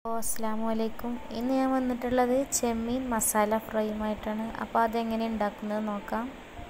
ഓ അസ്സാം വലൈക്കും ഇന്ന് ഞാൻ വന്നിട്ടുള്ളത് ചെമ്മീൻ മസാല ഫ്രൈയുമായിട്ടാണ് അപ്പോൾ അതെങ്ങനെ ഉണ്ടാക്കുന്നത് നോക്കാം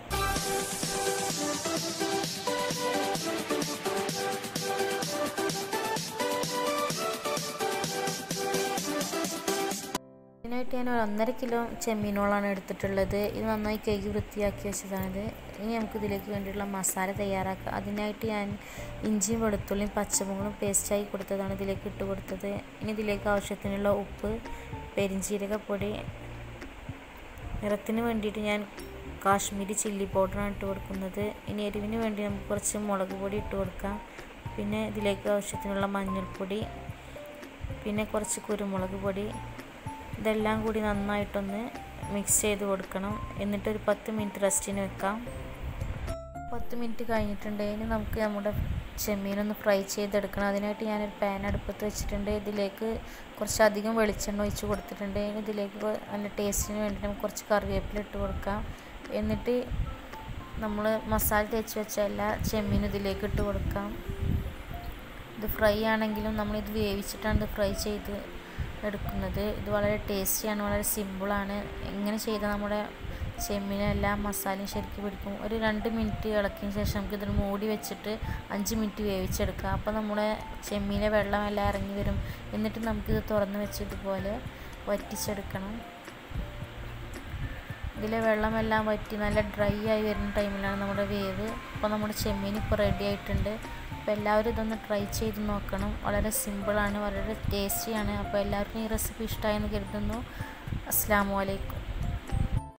ഇതിനായിട്ട് ഞാൻ ഒരു ഒന്നര കിലോ ചെമ്മീനോളാണ് എടുത്തിട്ടുള്ളത് ഇത് നന്നായി കഴുകി വൃത്തിയാക്കി വെച്ചതാണിത് ഇനി നമുക്ക് ഇതിലേക്ക് വേണ്ടിയിട്ടുള്ള മസാല തയ്യാറാക്കാം അതിനായിട്ട് ഞാൻ ഇഞ്ചിയും വെളുത്തുള്ളിയും പച്ചമുളകും പേസ്റ്റായി കൊടുത്തതാണ് ഇതിലേക്ക് ഇട്ട് കൊടുത്തത് ഇനി ഇതിലേക്ക് ആവശ്യത്തിനുള്ള ഉപ്പ് പെരിഞ്ചീരകപ്പൊടി നിറത്തിന് വേണ്ടിയിട്ട് ഞാൻ കാശ്മീരി ചില്ലി പൗഡറാണ് ഇട്ട് കൊടുക്കുന്നത് ഇനി എരിവിന് വേണ്ടി നമുക്ക് കുറച്ച് മുളക് പൊടി ഇട്ട് കൊടുക്കാം പിന്നെ ഇതിലേക്ക് ആവശ്യത്തിനുള്ള മഞ്ഞൾപ്പൊടി പിന്നെ കുറച്ച് കുരുമുളക് പൊടി ഇതെല്ലാം കൂടി നന്നായിട്ടൊന്ന് മിക്സ് ചെയ്ത് കൊടുക്കണം എന്നിട്ട് ഒരു പത്ത് മിനിറ്റ് റെസ്റ്റിന് വെക്കാം പത്ത് മിനിറ്റ് കഴിഞ്ഞിട്ടുണ്ട് ഇനി നമുക്ക് നമ്മുടെ ചെമ്മീനൊന്ന് ഫ്രൈ ചെയ്തെടുക്കണം അതിനായിട്ട് ഞാനൊരു പാൻ അടുപ്പത്ത് വെച്ചിട്ടുണ്ട് ഇതിലേക്ക് കുറച്ചധികം വെളിച്ചെണ്ണ ഒഴിച്ച് കൊടുത്തിട്ടുണ്ട് ഇനി ഇതിലേക്ക് നല്ല ടേസ്റ്റിന് വേണ്ടി നമുക്ക് കുറച്ച് കറിവേപ്പില ഇട്ട് കൊടുക്കാം എന്നിട്ട് നമ്മൾ മസാല തേച്ച് വെച്ച എല്ലാ ചെമ്മീനും ഇതിലേക്ക് ഇട്ട് കൊടുക്കാം ഇത് ഫ്രൈ ആണെങ്കിലും നമ്മളിത് വേവിച്ചിട്ടാണ് ഇത് ഫ്രൈ ചെയ്ത് എടുക്കുന്നത് ഇത് വളരെ ടേസ്റ്റിയാണ് വളരെ സിമ്പിളാണ് ഇങ്ങനെ ചെയ്താൽ നമ്മുടെ ചെമ്മീനെല്ലാം മസാലയും ശരിക്കും പിടിക്കും ഒരു രണ്ട് മിനിറ്റ് ഇളക്കിയതിന് ശേഷം നമുക്ക് ഇതിന് മൂടി വെച്ചിട്ട് അഞ്ച് മിനിറ്റ് വേവിച്ചെടുക്കാം അപ്പോൾ നമ്മുടെ ചെമ്മീനെ വെള്ളമെല്ലാം ഇറങ്ങി വരും എന്നിട്ട് നമുക്കിത് തുറന്ന് വെച്ച് ഇതുപോലെ വറ്റിച്ചെടുക്കണം ഇതിലെ വെള്ളമെല്ലാം വറ്റി നല്ല ഡ്രൈ ആയി വരുന്ന ടൈമിലാണ് നമ്മുടെ വേവ് അപ്പോൾ നമ്മുടെ ചെമ്മീൻ ഇപ്പോൾ റെഡി ആയിട്ടുണ്ട് അപ്പോൾ എല്ലാവരും ഇതൊന്ന് ട്രൈ ചെയ്ത് നോക്കണം വളരെ സിമ്പിളാണ് വളരെ ടേസ്റ്റിയാണ് അപ്പോൾ എല്ലാവർക്കും ഈ റെസിപ്പി ഇഷ്ടമായെന്ന് കരുതുന്നു അസ്സാം വലൈക്കും